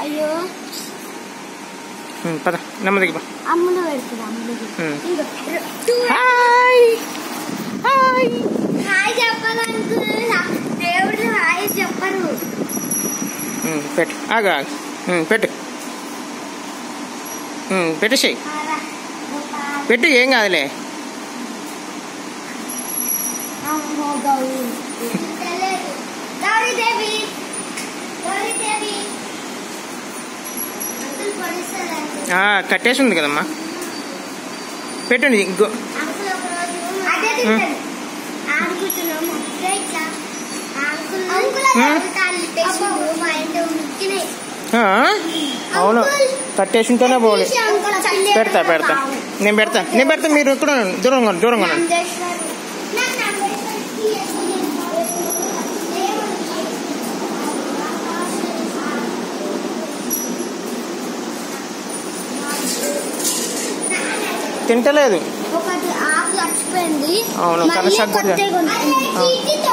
అయ్యో ఉమ్, పద నెమ్మదికి పా అమ్ములు పెడుతుంది అమ్ములు ఉమ్. ఇదిగో. టూ- హాయ్ హాయ్ హాయ్ చెప్పాలి అంకుల్ దేవుడు హాయ్ చెప్పరు ఉమ్, పెట్టు ఆగు ఆగు ఉమ్, పెట్టు ఉమ్, పెట్టేసేయి పెట్టు ఏం కాదులే అమ్మో గౌరీ తెలియదు గౌరీదేవి గౌరీదేవి అంకుల్ పడిస్తారు అంకుల్ ఆ, కట్టేసి ఉంది కదమ్మా పెట్టండి ఇంకో అంకుల్ ఒక రోజు అదే తింటాడు ఆడుకుంటున్నాము అప్పుడే ఇట్లా అంకుల్ అంకుల్ తెచ్చిండు మా ఇంట్లో ముక్కినాయి ఆ, అవును కట్టేసి ఉంటేనే పోలే అంకుల్ చల్లే పెడతా పెడతా నేను పెడతా నేను పెడతా మీరు ఇక్కడ ఉండండి, దూరంగా ఉండండి, దూరంగా ఉండండి. నందేశ్వర్ నాకు నందేశ్వర్ తింటలేదు ఒకటి ఆకు చచ్చిపోయింది అవును, మళ్ళీ కనసాగు కూడా. కొత్తగా కొనుక్కుంది. ఆ.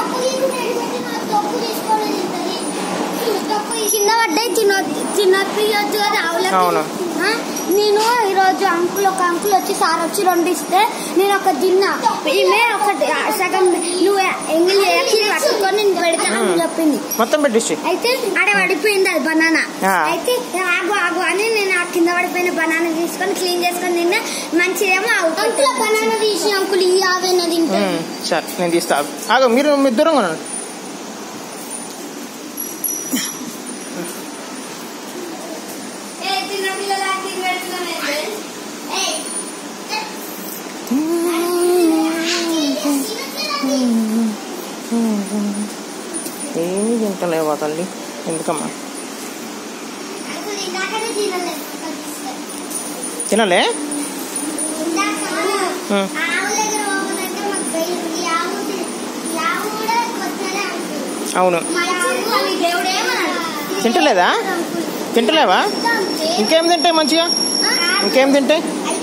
కింద పడ్డాయి తిన తినపియొచ్చు కదా ఆవులకి అవును. ఆ? నేను ఈరోజు అంకుల్ ఒక అంకుల్ వచ్చి సార్ వచ్చి రెండు ఇస్తే నేను ఒక తిన్నా ఈమె ఒకటి ఆ, సగం నువ్వు ఎంగిల్ చేసి పట్టుకొని నేను పెడతానని ఆ. చెప్పింది మొత్తం పెట్టేసి అయితే ఆడ పడిపోయింది అది బనానా ఆ. అయితే ఆగు ఆగు అని నేను ఆ కింద పడిపోయిన బనానా తీసుకొని క్లీన్ చేసుకొని తిన్నా మంచిదేమో అంకుల్ బనానా తీసి అంకుల్ ఈ ఆవేనా తింటా ఉమ్, సరే నేను తీస్తా ఆగు. ఆగు మీరు మీరు దూరంగా ఉండండి ఏమీ తింటలేవా తల్లి ఎందుకమ్మా తినలే ఆ. అవును తింటలేదా? తింటలేవా ఇంకేం తింటాయి మంచిగా ఇంకేం తింటాయి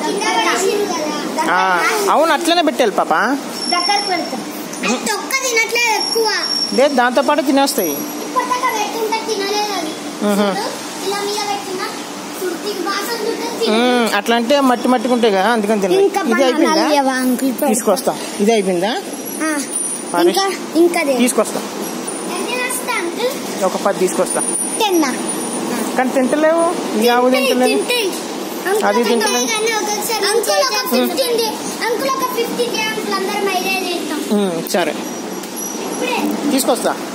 ఆ, అవును అట్లనే పెట్టాలి పాప దగ్గర పెడతా అది తొక్క తినట్లేదు ఎక్కువ లేదు దాంతో పాటు తినేస్తాయి ఇప్పటిదాకా పెట్టుంటే తినలేదు అది మ్హూ. చూడు, ఇలా మీద పెట్టినా కుర్తి వాసన చూస్తే ఉమ్, అట్లా అంటే మట్టి మట్టిగా ఉంటాయి కదా అందుకని తినలేదు ఇంకా ఇది అయిపోయిందా బనానాలు ఇవ్వవా అంకుల్ పెడతా. తీసుకొస్తా ఇది అయిపోయిందా ఆ, పాలిష్. ఇంకా ఇంకా దే. తీసుకొస్తా ఎన్ని వస్తా అంకుల్ ఒక పది తీసుకొస్తా టెన్నా కానీ తింటలేవు ఈ ఆవు తింటలేదు తింటాయి. అంకుల్ అది ఒక తింటలేదు. కానీ ఒక్కొక్కసారి అంకుల్ ఒక ఫిఫ్టీన్ డే అంకుల్ ఒక ఫిఫ్టీన్ డే అంకుల్ అందరం ఐడియా చేస్తాం ఉమ్, సరే ఇప్పుడే తీసుకొస్తా